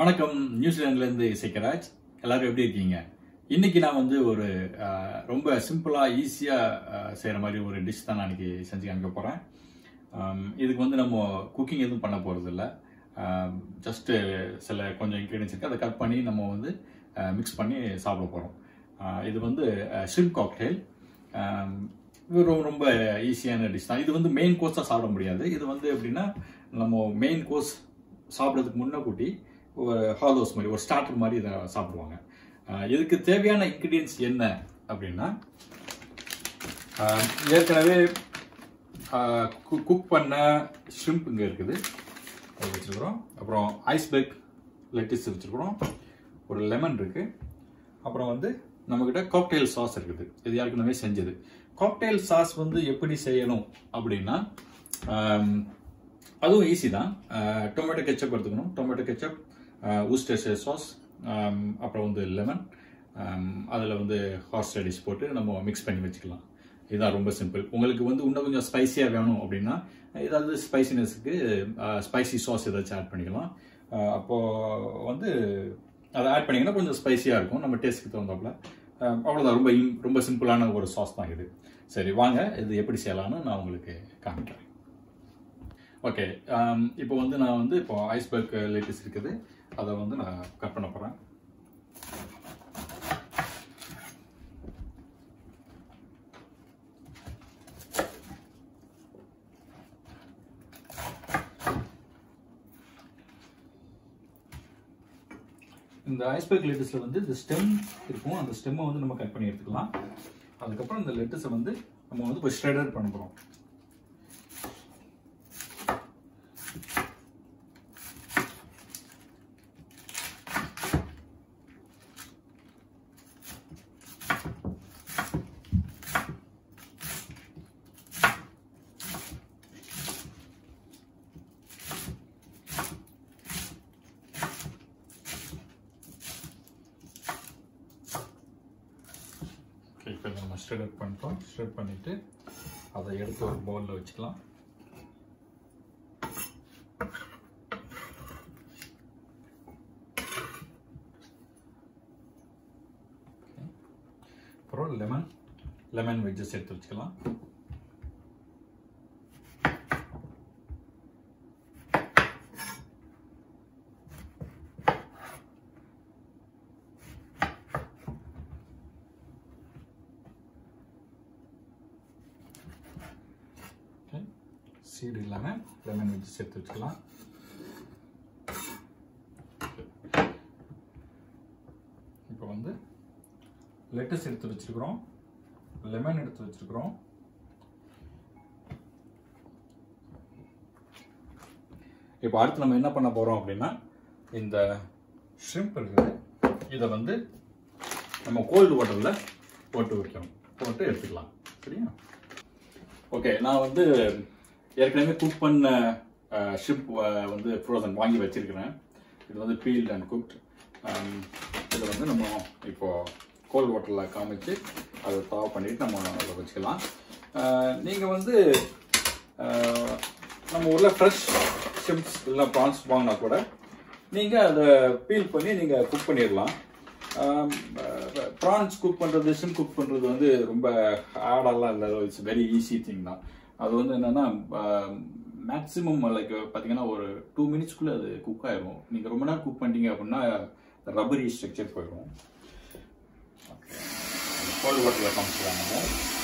வணக்கம் நியூசிலாந்துலேருந்து இசைக்கராஜ் எல்லாரும் எப்படி இருக்கீங்க இன்னைக்கு நான் வந்து ஒரு அஹ், ரொம்ப சிம்பிளாக ஈஸியாக செய்கிற மாதிரி ஒரு டிஷ் தான் நான் இன்னைக்கு செஞ்சு காமிக்க போகிறேன் இதுக்கு வந்து நம்ம குக்கிங் எதுவும் பண்ண போகிறது இல்லை ஜஸ்ட்டு சில கொஞ்சம் இன்க்ரீடியன்ஸ் இருக்குது அதை கட் பண்ணி நம்ம வந்து மிக்ஸ் பண்ணி சாப்பிட போகிறோம் இது வந்து ஷ்ரிம் காக்டெயில் இது ரொம்ப ரொம்ப ஈஸியான டிஷ் தான் இது வந்து மெயின் கோர்ஸ் தான் சாப்பிட முடியாது இது வந்து எப்படின்னா நம்ம மெயின் கோர்ஸ் சாப்பிட்றதுக்கு முன்ன கூட்டி ஒரு ஹாலோஸ் மாதிரி ஒரு ஸ்டார்டர் மாதிரி இதை சாப்பிடுவாங்க ஆஹ் இதுக்கு தேவையான இன்க்ரீடியன்ஸ் என்ன அப்படின்னா ஆஹ் ஏற்கனவே குக் பண்ண ஷ்ரிம்ப் இங்கே இருக்குது அது வச்சுருக்குறோம் அப்புறம் ஐஸ்பெக் லெட்டிஸ் வச்சுருக்குறோம் ஒரு லெமன் இருக்குது அப்புறம் வந்து நம்மக்கிட்ட காக்டெயில் சாஸ் இருக்குது இது ஏற்கனவே செஞ்சது காக்டெயில் சாஸ் வந்து எப்படி செய்யணும் அப்படின்னா ஆம், அதுவும் ஈஸி தான் டொமேட்டோ கெச்சப் எடுத்துக்கணும் டொமேட்டோ கெச்சப் ஊஸ்டர் சாஸ் அப்புறம் வந்து லெமன் அதில் வந்து ஹார்ஸ் ரெடிஷ் போட்டு நம்ம மிக்ஸ் பண்ணி வச்சுக்கலாம் இதுதான் ரொம்ப சிம்பிள் உங்களுக்கு வந்து இன்னும் கொஞ்சம் ஸ்பைசியாக வேணும் அப்படின்னா ஏதாவது ஸ்பைசினஸ்க்கு ஸ்பைசி சாஸ் ஏதாச்சும் ஆட் பண்ணிக்கலாம் அஹ் அப்போ வந்து அதை ஆட் பண்ணிங்கன்னா கொஞ்சம் ஸ்பைசியாக இருக்கும் நம்ம டேஸ்ட்டுக்கு தகுந்தாப்புல அஹ் அவ்வளவுதான் ரொம்ப im- ரொம்ப சிம்பிளான ஒரு சாஸ் தான் இது சரி வாங்க இது எப்படி செய்யலாம்னு நான் உங்களுக்கு காமிக்கிறேன் ஓகே இப்போ வந்து நான் வந்து இப்போ ஐஸ்பர்க் லேட்டஸ்ட் இருக்குது அதை வந்து நான் கட் பண்ண போகிறேன் இந்த ஐஸ்பர்க் லெட்டஸில் வந்து இந்த ஸ்டெம் இருக்கும் அந்த ஸ்டெம்மை வந்து நம்ம கட் பண்ணி எடுத்துக்கலாம் அதுக்கப்புறம் இந்த லெட்டஸை வந்து நம்ம வந்து இப்போ ஷ்ரெடர் பண்ண போகிறோம் ஓகே இப்போ நம்ம ஷ்ரெட் பண்ணிட்டோம் ஷ்ரெட் பண்ணிவிட்டு அதை எடுத்து ஒரு பவுலில் வச்சுக்கலாம் Okay. அப்புறம் லெமன் லெமன் வெஜ்ஜஸ் எடுத்து வச்சுக்கலாம் ஓகே சீடு இல்லாமல் லெமன் வெஜ் சேர்த்து வச்சுக்கலாம் இப்போ வந்து லெட்டஸ் எடுத்து வச்சிருக்கிறோம் லெமன் எடுத்து வச்சிருக்கிறோம் இப்போ அடுத்து நம்ம என்ன பண்ண போகிறோம் அப்படின்னா இந்த ஷ்ரிம்ப் இருக்குது இதை வந்து நம்ம கோல்டு வாட்டரில் போட்டு வைக்கணும் போட்டு எடுத்துக்கலாம் சரியா ஓகே நான் வந்து ஏற்கனவே குக் பண்ண ஷிப் வந்து ஃப்ரோசன் வாங்கி வச்சிருக்கிறேன் இது வந்து பீல்ட் அண்ட் குக்ட் இதை வந்து நம்ம இப்போ கோல்ட் வாட்டரில் காமிச்சு அதை தாவ் பண்ணிட்டு நம்ம அதை வச்சுக்கலாம் நீங்கள் வந்து அஹ், நம்ம ஊரில் ஃப்ரெஷ் ஷிப்ஸ் இல்லை ப்ரான்ஸ் வாங்கினா கூட நீங்கள் அதை பீல் பண்ணி நீங்கள் குக் பண்ணிடலாம் ப்ரான்ஸ் குக் பண்ணுறது ஷிம் குக் பண்ணுறது வந்து ரொம்ப ஹார்டெல்லாம் இல்லை இட்ஸ் வெரி ஈஸி திங் தான் அது வந்து என்னென்னா மேக்ஸிமம் லைக் பார்த்தீங்கன்னா ஒரு டூ மினிட்ஸ்க்குள்ளே அது குக் ஆயிரும் நீங்கள் ரொம்ப நேரம் குக் பண்ணிட்டீங்க அப்படின்னா ரப்பரி ஸ்ட்ரக்சர் போயிடும் கோல்டு வாட்டரில் காமிச்சிடலாம் நம்ம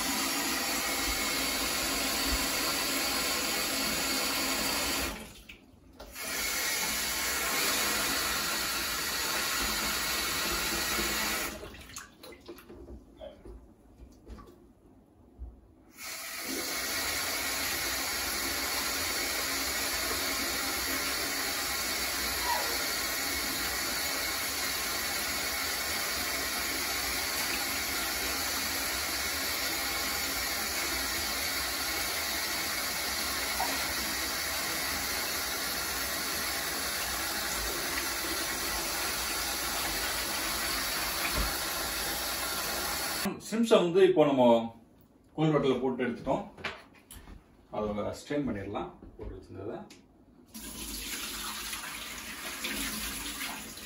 சிம்ஸை வந்து இப்போ நம்ம கோல்ட் வாட்டரில் போட்டு எடுத்துட்டோம் அதை ஸ்ட்ரெயின் பண்ணிடலாம் போட்டு வச்சிருந்ததை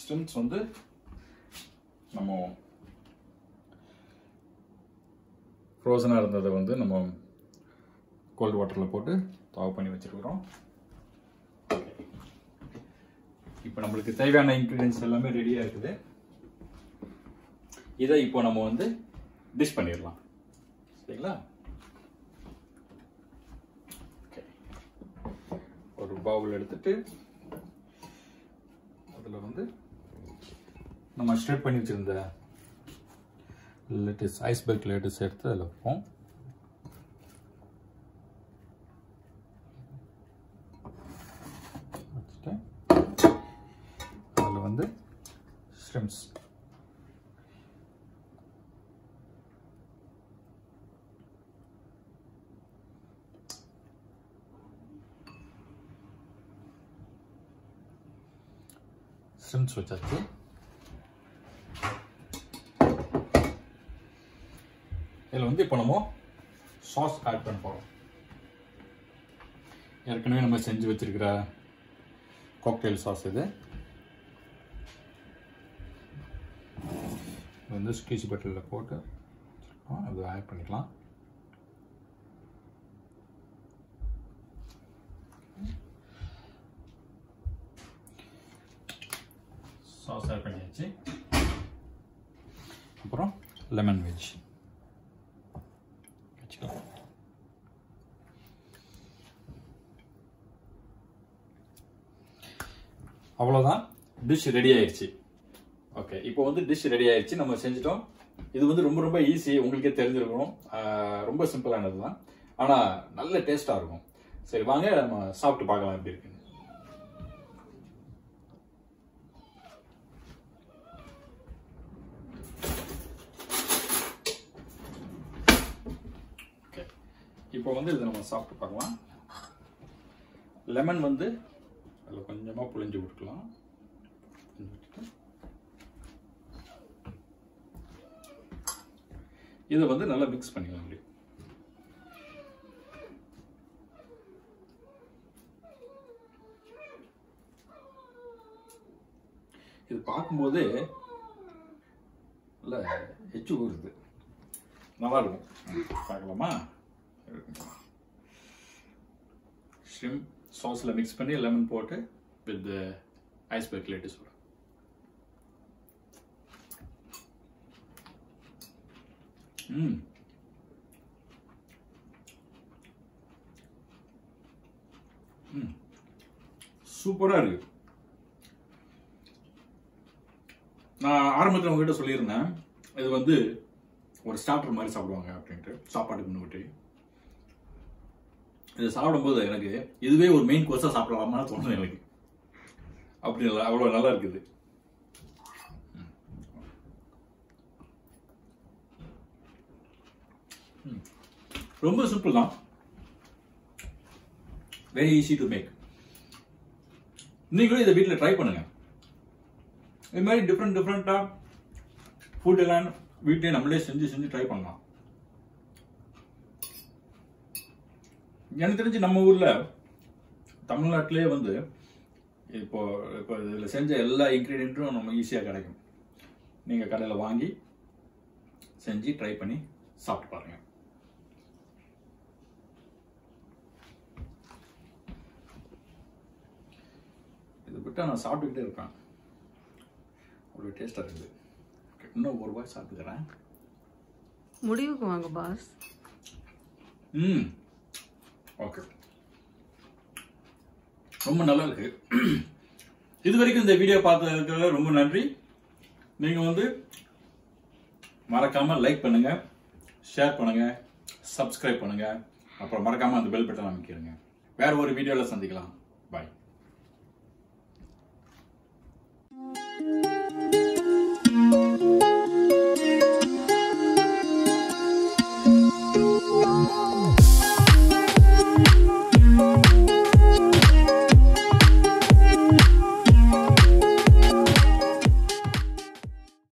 ஸ்ட்ரிம்ஸ் வந்து நம்ம ஃப்ரோசனாக இருந்ததை வந்து நம்ம கோல்டு வாட்டரில் போட்டு தாவ் பண்ணி வச்சுருக்குறோம் இப்போ நம்மளுக்கு தேவையான இன்க்ரீடியன்ஸ் எல்லாமே ரெடியாக இருக்குது இதை இப்போ நம்ம வந்து டிஷ் பண்ணிடலாம் சரிங்களா Okay. ஒரு பவுல் எடுத்துட்டு அதில் வந்து நம்ம ஸ்ட்ரெட் பண்ணி வச்சிருந்த லேட்டஸ்ட் ஐஸ் பேக் லேட்டஸ்ட் எடுத்து அதில் வைப்போம் வச்சுட்டு அதில் வந்து ஸ்ட்ரிம்ஸ் ஸ்ட்ரிம்ஸ் வச்சாச்சு இதில் வந்து இப்போ நம்ம சாஸ் ஆட் பண்ண போகிறோம் ஏற்கனவே நம்ம செஞ்சு வச்சிருக்கிற காக்டெயில் சாஸ் இது இது வந்து ஸ்கீச் பட்டலில் போட்டு வச்சிருக்கோம். அது ஆட் பண்ணிக்கலாம் சாஸ் ஆட் பண்ணியாச்சு அப்புறம் லெமன் வெஜ் வச்சுக்கலாம் அவ்வளோதான் டிஷ் ரெடி ஆயிடுச்சு ஓகே இப்போ வந்து டிஷ் ரெடி ஆயிடுச்சு நம்ம செஞ்சுட்டோம் இது வந்து ரொம்ப ரொம்ப ஈஸி உங்களுக்கே தெரிஞ்சிருக்கணும் ஆஹ் ரொம்ப சிம்பிளானது தான் ஆனால் நல்ல டேஸ்ட்டாக இருக்கும் சரி வாங்க நம்ம சாப்பிட்டு பார்க்கலாம் எப்படி இருக்குன்னு ஓகே இப்போ வந்து இதை நம்ம சாப்பிட்டு பார்க்கலாம் லெமன் வந்து அதில் கொஞ்சமாக புளிஞ்சு விட்டுக்கலாம் புளிஞ்சு விட்டுட்டு இதை வந்து நல்லா மிக்ஸ் பண்ணிக்கலாம் அப்படி இது பார்க்கும்போது நல்ல எச்சு ஊறுது நல்லா இருக்கும் பார்க்கலாமா ஷ்ரிம் சாஸில் மிக்ஸ் பண்ணி லெமன் போட்டு வித் ஐஸ் பேக் லேட்டஸ் ம் ம் சூப்பராக இருக்கு நான் ஆரம்பத்தில் உங்ககிட்ட சொல்லியிருந்தேன் இது வந்து ஒரு ஸ்டார்டர் மாதிரி சாப்பிடுவாங்க அப்படின்ட்டு சாப்பாட்டுக்கு முன்னுக்கிட்டு இதை சாப்பிடும்போது எனக்கு இதுவே ஒரு மெயின் கோர்ஸாக சாப்பிடலாமான்னு தோணுது எனக்கு அப்படி இல்லை அவ்வளோ நல்லா இருக்குது ம். ரொம்ப சிம்பிள் தான் வெரி ஈஸி டு மேக் நீங்களும் இதை வீட்டில் ட்ரை பண்ணுங்க இது மாதிரி டிஃப்ரெண்ட் டிஃப்ரெண்ட்டாக ஃபுட் எல்லாம் வீட்டிலே நம்மளே செஞ்சு செஞ்சு ட்ரை பண்ணலாம் எனக்கு தெரிஞ்சு நம்ம ஊர்ல தமிழ்நாட்டிலே வந்து இப்போ இப்போ இதில் செஞ்ச எல்லா இன்க்ரீடியண்ட்டும் நம்ம ஈஸியாக கிடைக்கும் நீங்கள் கடையில் வாங்கி செஞ்சு ட்ரை பண்ணி சாப்பிட்டு பாருங்க இது விட்டா நான் சாப்பிட்டுக்கிட்டே இருப்பேன் அவ்வளோ டேஸ்டாக இருக்குது இன்னும் ஒரு வாய் சாப்பிட்டுக்கிறேன் முடிவுக்கு வாங்க பாஸ் ம் ஓகே ரொம்ப நல்லா இருக்கு இது வரைக்கும் இந்த வீடியோ பார்த்ததுக்கு ரொம்ப நன்றி நீங்க வந்து மறக்காம லைக் பண்ணுங்க ஷேர் பண்ணுங்க சப்ஸ்கிரைப் பண்ணுங்க அப்புறம் மறக்காம அந்த பெல் பட்டன் அமைக்கிறங்க வேற ஒரு வீடியோல சந்திக்கலாம் பாய்